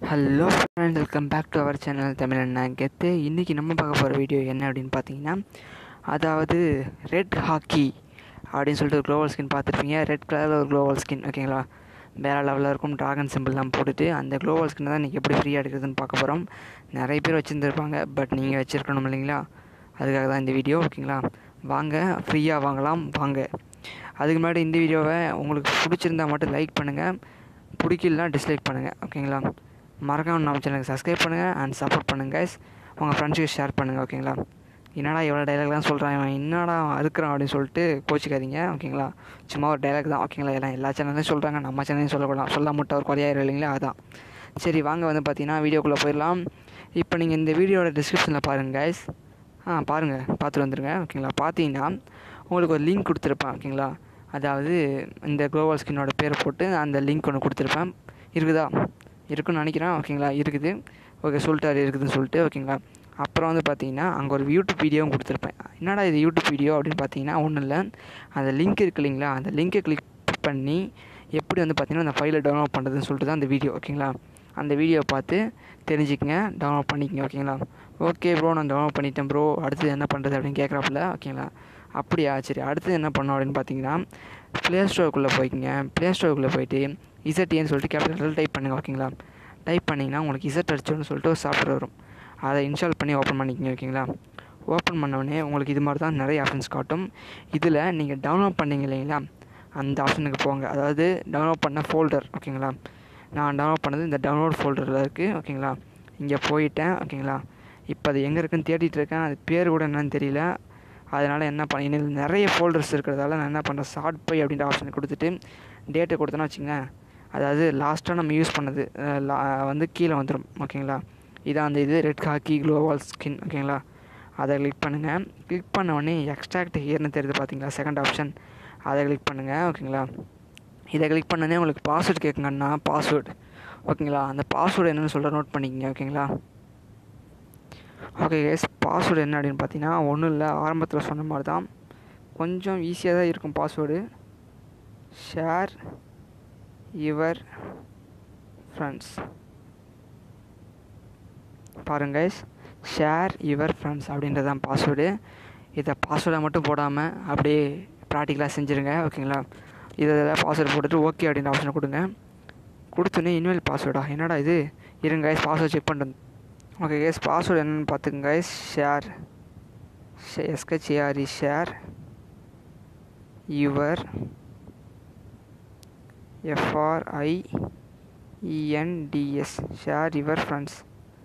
hello friend welcome back to our channel Tamil Anna Gethu இன்றைக்கி நம்ம பார்க்க போகிற வீடியோ என்ன அப்படின்னு பார்த்தீங்கன்னா அதாவது ரெட் ஹாக்கி அப்படின்னு சொல்லிட்டு ஒரு க்ளோவல் ஸ்கின் பார்த்துருப்பீங்க ரெட் கலரில் ஒரு க்ளோவல் ஸ்கின் ஓகேங்களா வேறு லெவலில் இருக்கும் ட்ராகன் சிம்பிள்லாம் போட்டுட்டு அந்த க்ளோவல் ஸ்கின் தான் இன்றைக்கி எப்படி ஃப்ரீயாக எடுக்கிறதுன்னு பார்க்க போகிறோம் நிறைய பேர் வச்சுருந்துருப்பாங்க பட் நீங்கள் வச்சுருக்கணும் இல்லைங்களா அதுக்காக தான் இந்த வீடியோ ஓகேங்களா வாங்க ஃப்ரீயாக வாங்கலாம் வாங்க அதுக்கு முன்னாடி இந்த வீடியோவை உங்களுக்கு பிடிச்சிருந்தா மட்டும் லைக் பண்ணுங்கள் பிடிக்கலனா டிஸ்லைக் பண்ணுங்கள் ஓகேங்களா மறக்காம நம்ம சேனலுக்கு சப்ஸ்கிரைப் பண்ணுங்கள் அண்ட் சப்போர்ட் பண்ணுங்கள் கைஸ் உங்கள் ஃப்ரெண்ட்ஸுக்கு ஷேர் பண்ணுங்கள் ஓகேங்களா என்னடா எவ்வளோ டைலாக்லாம் சொல்கிறான் இவன் என்னடா அறுக்கிறான் அப்படின்னு சொல்லிட்டு கோச்சிக்காதீங்க ஓகேங்களா சும்மா ஒரு டைலாக் தான் ஓகேங்களா எல்லாம் எல்லா சேனல்லையும் சொல்கிறாங்க நம்ம சேனலையும் சொல்லக்கூடாது சொல்ல மட்டும் ஒரு குறையாயிரம் இல்லைங்களா அதான் சரி வாங்க வந்து பார்த்தீங்கன்னா வீடியோக்குள்ளே போயிடலாம் இப்போ நீங்கள் இந்த வீடியோட டிஸ்கிரிப்ஷனில் பாருங்கள் கைஸ் ஆ பாருங்கள் பார்த்துட்டு வந்துடுங்க ஓகேங்களா பார்த்தீங்கன்னா உங்களுக்கு ஒரு லிங்க் கொடுத்துருப்பேன் ஓகேங்களா அதாவது இந்த குளோபல் ஸ்கின்னோட பேரை போட்டு அந்த லிங்க் ஒன்று கொடுத்துருப்பேன் இருக்குதா இருக்குன்னு நினைக்கிறேன் ஓகேங்களா இருக்குது ஓகே சொல்லிட்டாரு இருக்குதுன்னு சொல்லிட்டு ஓகேங்களா அப்புறம் வந்து பார்த்தீங்கன்னா அங்கே ஒரு யூடியூப் வீடியோவும் கொடுத்துருப்பேன் என்னடா இது யூடியூப் வீடியோ அப்படின்னு பார்த்தீங்கன்னா ஒன்றும் இல்லை அந்த லிங்க் இருக்கு இல்லைங்களா அந்த லிங்க்கை கிளிக் பண்ணி எப்படி வந்து பார்த்தீங்கன்னா அந்த ஃபைலை டவுன்லோட் பண்ணுறதுன்னு சொல்லிட்டு தான் அந்த வீடியோ ஓகேங்களா அந்த வீடியோவை பார்த்து தெரிஞ்சுக்கங்க டவுன்லோட் பண்ணிக்கங்க ஓகேங்களா ஓகே ப்ரோ நான் டவுன்லோட் பண்ணிட்டேன் ப்ரோ அடுத்தது என்ன பண்ணுறது அப்படின்னு கேட்குறாப்புல ஓகேங்களா அப்படியா சரி அடுத்தது என்ன பண்ணோம் அப்படின்னு பார்த்தீங்கன்னா ப்ளே ஸ்டோருக்குள்ளே போய்க்குங்க ப்ளே ஸ்டோருக்குள்ளே போயிட்டு இசட்ஏன்னு சொல்லிட்டு கேபிட்டல் டைப் பண்ணுங்கள் ஓகேங்களா டைப் பண்ணிங்கன்னா உங்களுக்கு இசட் அடிச்சோன்னு சொல்லிட்டு ஒரு சாஃப்ட்வேர் வரும் அதை இன்ஸ்டால் பண்ணி ஓப்பன் பண்ணிக்கங்க ஓகேங்களா ஓப்பன் பண்ணோடனே உங்களுக்கு இது மாதிரி தான் நிறைய ஆப்ஷன்ஸ் காட்டும் இதில் நீங்கள் டவுன்லோட் பண்ணீங்க இல்லைங்களா அந்த ஆப்ஷனுக்கு போங்க அதாவது டவுன்லோட் பண்ண ஃபோல்டர் ஓகேங்களா நான் டவுன்லோட் பண்ணது இந்த டவுன்லோட் ஃபோல்டரில் இருக்குது ஓகேங்களா இங்கே போயிட்டேன் ஓகேங்களா இப்போ அது எங்கே இருக்குன்னு தேடிட்டு இருக்கேன் அது பேர் கூட என்னன்னு தெரியல அதனால் என்ன பண்ண எனக்கு நிறைய ஃபோல்டர்ஸ் இருக்கிறதால நான் என்ன பண்ணுறேன் ஷார்ட் பை அப்படின்ற ஆப்ஷனை கொடுத்துட்டு டேட்டை கொடுத்தேன்னா வச்சுங்க அதாவது லாஸ்ட்டாக நம்ம யூஸ் பண்ணது வந்து கீழே வந்துடும் ஓகேங்களா இதான் அந்த இது ரெட் ஹாக்கி க்ளோவால் ஸ்கின் ஓகேங்களா அதை கிளிக் பண்ணுங்கள் கிளிக் பண்ண உடனே எக்ஸ்ட்ராக்ட் ஹியர்னு தெரியுது பார்த்தீங்களா செகண்ட் ஆப்ஷன் அதை கிளிக் பண்ணுங்கள் ஓகேங்களா இதை கிளிக் பண்ணனே உங்களுக்கு பாஸ்வேர்டு கேட்குங்கண்ணா பாஸ்வேர்டு ஓகேங்களா அந்த பாஸ்வேர்டு என்னென்னு சொல்கிற நோட் பண்ணிக்கங்க ஓகேங்களா ஓகே கேஸ் பாஸ்வேர்டு என்ன அப்படின்னு பார்த்தீங்கன்னா ஒன்றும் இல்லை ஆரம்பத்தில் சொன்ன மாதிரி தான் கொஞ்சம் ஈஸியாக தான் இருக்கும் பாஸ்வேர்டு ஷேர் யுவர் ஃப்ரெண்ட்ஸ் பாருங்க கைஸ் ஷேர் யுவர் ஃப்ரெண்ட்ஸ் அப்படின்றது தான் பாஸ்வேர்டு இதை பாஸ்வேர்டை மட்டும் போடாமல் அப்படியே ப்ராக்டிக்கலாக செஞ்சுருங்க ஓகேங்களா இதில் பாஸ்வேர்டு போட்டுட்டு ஓகே அப்படின்ற ஆப்ஷனை கொடுங்க கொடுத்தோன்னே இனிமேல் பாஸ்வேர்டா என்னடா இது இருங்க கைஸ் பாஸ்வேர்டு செக் பண்ணுறது ஓகே கைஸ் பாஸ்வேர்டு என்னென்னு பார்த்துக்கங்க guys share S K R E share your F R I E N D S share your friends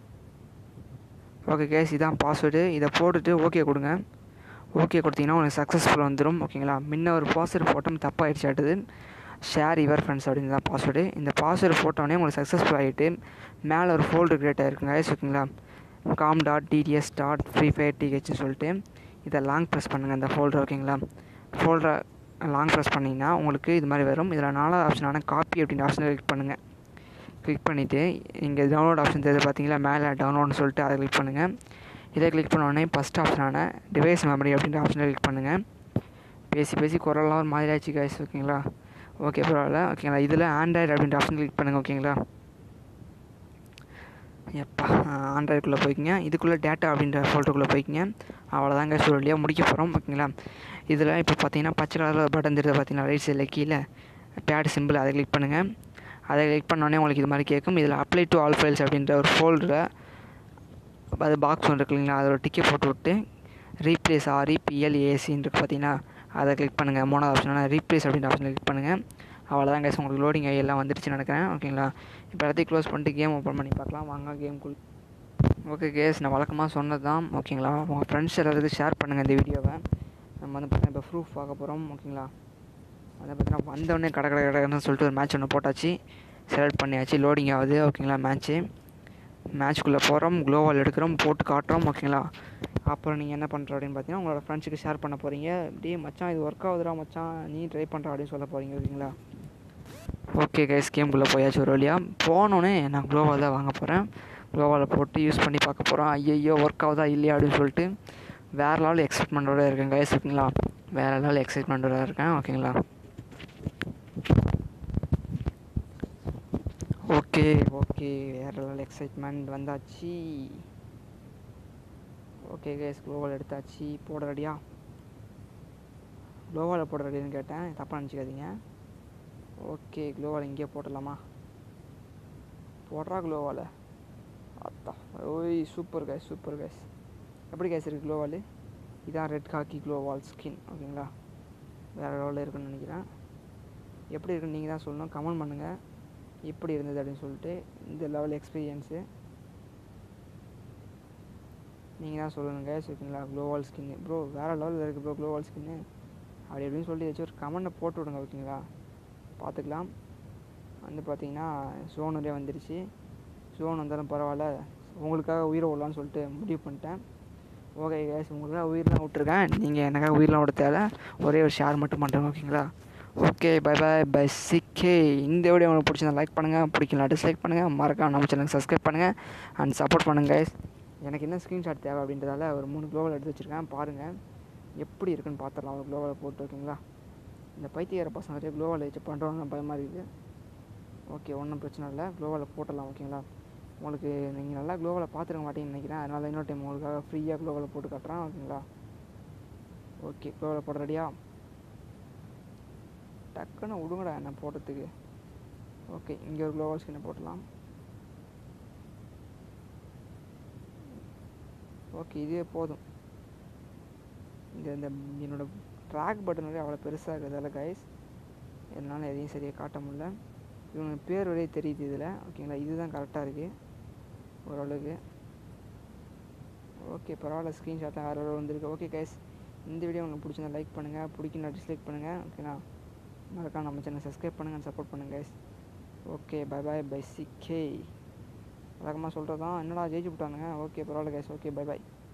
okay guys இதான் பாஸ்வேர்டு இதை போட்டுட்டு ஓகே கொடுங்க ஓகே கொடுத்தீங்கன்னா உங்களுக்கு சக்ஸஸ்ஃபுல் வந்துடும் ஓகேங்களா முன்ன ஒரு பாஸ்வேர்டு போட்டோம் தப்பாகிடுச்சு ஆட்டுது ஷேர் யுவர் ஃப்ரெண்ட்ஸ் அப்படின்னு தான் பாஸ்வேர்டு இந்த பாஸ்வேர்டு போட்டோடனே உங்களுக்கு சக்ஸஸ்ஃபுல் ஆகிட்டு மேலே ஒரு ஃபோல்டர் கிரியேட் ஆகிருக்குங்க கைஸ் ஓகேங்களா com dot TDS dot free fire டிஹெச்னு சொல்லிட்டு இதை லாங் ப்ரெஸ் பண்ணுங்கள் இந்த ஃபோல்டர் ஓகேங்களா ஃபோல்டரை லாங் ப்ரெஸ் பண்ணிங்கன்னா உங்களுக்கு இது மாதிரி வரும் இதில் நாலாவது ஆப்ஷனான காப்பி அப்படின்ற ஆப்ஷனை கிளிக் பண்ணுங்கள் கிளிக் பண்ணிவிட்டு இங்கே டவுன்லோட் ஆப்ஷன் தெரியுது பார்த்தீங்களா மேலே டவுன்லோட்னு சொல்லிட்டு அதை கிளிக் பண்ணுங்கள் இதை கிளிக் பண்ணோடனே ஃபஸ்ட் ஆப்ஷனான டிவைஸ் மெமரி அப்படின்ற ஆப்ஷனை கிளிக் பண்ணுங்கள் பேசி பேசி குரல்லாம் ஒரு மாதிரி ஆச்சு கைஸ் ஓகேங்களா ஓகே பரவாயில்ல ஓகேங்களா இதில் ஆண்ட்ராய்டு அப்படின்ற ஆப்ஷன் கிளிக் பண்ணுங்கள் ஓகேங்களா எப்பா ஆண்ட்ராய்டுக்குள்ளே போய்க்கிங்க இதுக்குள்ளே டேட்டா அப்படின்ற ஃபோல்டருக்குள்ளே போய்க்கிங்க அவ்வளோதாங்க சொல்லியாக முடிக்க போகிறோம் ஓகேங்களா இதில் இப்போ பார்த்தீங்கன்னா பச்சை கலரில் பட்டன் தெரியுது பார்த்தீங்கன்னா ரைட் சைடில் கீழே பேட் சிம்பிள் அதை கிளிக் பண்ணுங்கள் அதை கிளிக் பண்ணோடனே உங்களுக்கு இது மாதிரி கேட்கும் இதில் அப்ளை டு ஆல் ஃபைல்ஸ் அப்படின்ற ஒரு ஃபோல்டரை அது பாக்ஸ் ஒன்று இருக்கு இல்லைங்களா அதில் ஒரு டிக்கெட் போட்டு விட்டு ரீப்ளேஸ் ஆர்இ பிஎல்ஏசின்னு இருக்குது பார்த்தீங்கன்னா அதை கிளிக் பண்ணுங்கள் மூணாவது ஆப்ஷனான ரீப்ளேஸ் அப்படின்ற ஆப்ஷனை கிளிக் பண்ணுங்கள் அவ்வளோதான் கேஸ் உங்களுக்கு லோடிங் ஆகி எல்லாம் வந்துருச்சு நினைக்கிறேன் ஓகேங்களா இப்போ எல்லாத்தையும் க்ளோஸ் பண்ணிட்டு கேம் ஓப்பன் பண்ணி பார்க்கலாம் வாங்க கேம்குள் ஓகே கேஸ் நான் வழக்கமாக சொன்னது தான் ஓகேங்களா உங்கள் ஃப்ரெண்ட்ஸ் எல்லாத்துக்கும் ஷேர் பண்ணுங்கள் இந்த வீடியோவை நம்ம வந்து பார்த்தீங்கன்னா இப்போ ப்ரூஃப் பார்க்க போகிறோம் ஓகேங்களா அதை பார்த்தீங்கன்னா வந்தோடனே கடை கடை கடைன்னு சொல்லிட்டு ஒரு மேட்ச் ஒன்று போட்டாச்சு செலக்ட் பண்ணியாச்சு லோடிங் ஆகுது ஓகேங்களா மேட்ச்சு மேட்ச்க்குள்ளே போகிறோம் க்ளோவால் எடுக்கிறோம் போட்டு காட்டுறோம் ஓகேங்களா அப்புறம் நீங்கள் என்ன பண்ணுற அப்படின்னு பார்த்தீங்கன்னா உங்களோட ஃப்ரெண்ட்ஸுக்கு ஷேர் பண்ண போகிறீங்க டே மச்சான் இது ஒர்க் ஆகுதுடா மச்சான் நீ ட்ரை பண்ணுற அப்படின்னு சொல்ல போகிறீங்க ஓகேங்களா ஓகே கைஸ் கேம்குள்ளே போயாச்சு ஒரு வழியாக போனோடனே நான் க்ளோவால் தான் வாங்க போகிறேன் க்ளோவால் போட்டு யூஸ் பண்ணி பார்க்க போகிறோம் ஐயோ ஒர்க் ஆகுதா இல்லையா அப்படின்னு சொல்லிட்டு வேறு லெவல் எக்ஸைட்மெண்ட்டோட இருக்கேன் கைஸ் ஓகேங்களா வேறு லெவல் எக்ஸைட்மெண்ட்டோட இருக்கேன் ஓகேங்களா ஓகே ஓகே ஓகே வேற லெவல் எக்ஸைட்மெண்ட் வந்தாச்சு ஓகே கேஸ் குளோவால் எடுத்தாச்சு போட ரெடியா குளோவால் போட ரெடியான்னு கேட்டேன் தப்பாக நினச்சிக்காதீங்க ஓகே குளோவால் இங்கேயே போட்டுடலாமா போடுறா குளோவால் அத்தா ஓய் சூப்பர் கேஸ் சூப்பர் கேஸ் எப்படி கேஸ் இருக்குது குளோவால் இதான் ரெட் காக்கி குளோவால் ஸ்கின் ஓகேங்களா வேறு லெவலில் இருக்குன்னு நினைக்கிறேன் எப்படி இருக்குன்னு நீங்கள் தான் சொல்லணும் கமெண்ட் பண்ணுங்கள் எப்படி இருந்தது அப்படின்னு சொல்லிட்டு இந்த லெவல் எக்ஸ்பீரியன்ஸு நீங்கள் தான் சொல்லணுங்க கேஸ் ஓகேங்களா க்ளோவால் ஸ்கின்னு ப்ரோ வேறு லெவலில் இருக்குது ப்ரோ க்ளோவால் ஸ்கின்னு அப்படி எப்படின்னு சொல்லிட்டு ஏதாச்சும் ஒரு கமெண்ட்டை போட்டு விடுங்க ஓகேங்களா பார்த்துக்கலாம் வந்து பார்த்தீங்கன்னா சோனுடைய வந்துருச்சு சோன் வந்தாலும் பரவாயில்ல உங்களுக்காக உயிரை விடலான்னு சொல்லிட்டு முடிவு பண்ணிட்டேன் ஓகே கேஸ் உங்களுக்காக உயிரெலாம் விட்டுருக்கேன் நீங்கள் எனக்காக உயிரெலாம் விட தேவை ஒரே ஒரு ஷேர் மட்டும் பண்ணுறேன் ஓகேங்களா ஓகே பை பை பை சிக்கே இந்த வீடியோ உங்களுக்கு பிடிச்சிருந்தா லைக் பண்ணுங்கள் பிடிக்கலாம் டிஸ்லைக் பண்ணுங்கள் மறக்காம நம்ம சேனலுக்கு சப்ஸ்கிரைப் பண்ணுங்கள் அண்ட் சப்போர்ட் பண்ணுங்கள் guys எனக்கு என்ன ஸ்க்ரீன்ஷாட் தேவை அப்படின்றதால ஒரு மூணு குளோவல் எடுத்து வச்சுருக்கேன் பாருங்கள் எப்படி இருக்குன்னு பார்த்துடலாம் ஒரு குளோவல் போட்டு ஓகேங்களா இந்த பைத்தியார பசங்க நிறைய குளோவல் வச்சு பண்ணுறவங்க பயமாக இருக்குது ஓகே ஒன்றும் பிரச்சனை இல்லை குளோவலை போட்டுடலாம் ஓகேங்களா உங்களுக்கு நீங்கள் நல்லா குளோவலை பார்த்துருக்க மாட்டீங்கன்னு நினைக்கிறேன் அதனால் இன்னொரு டைம் உங்களுக்காக ஃப்ரீயாக குளோவலை போட்டு காட்டுறேன் ஓகேங்களா ஓகே குளோவலை போட ரெடியா டக்குன்னு விடுங்கடா என்ன போடுறதுக்கு ஓகே இங்கே ஒரு குளோவல் ஸ்கின்னை போட்டலாம் ஓகே இதுவே போதும் இந்த இந்த என்னோட ட்ராக் பட்டன் வரையும் அவ்வளோ பெருசாக இருக்கிறதால கைஸ் என்னால் எதையும் சரியாக காட்ட முடியல இவங்க பேர் வரையே தெரியுது இதில் ஓகேங்களா இதுதான் கரெக்டாக இருக்குது ஓரளவுக்கு ஓகே பரவாயில்ல ஸ்க்ரீன்ஷாட் வேறு வேறு வந்திருக்கு ஓகே கைஸ் இந்த வீடியோ உங்களுக்கு பிடிச்சிருந்தா லைக் பண்ணுங்கள் பிடிக்கணும் டிஸ்லைக் பண்ணுங்கள் ஓகேண்ணா மறக்காம நம்ம சேனல் சப்ஸ்கிரைப் பண்ணுங்கள் சப்போர்ட் பண்ணுங்கள் guys okay bye bye bye சிக்கே வழக்கமாக சொல்கிறது தான் என்னடா ஜெயிச்சு விட்டானுங்க ஓகே பரவாயில்ல கைஸ் ஓகே பை பாய்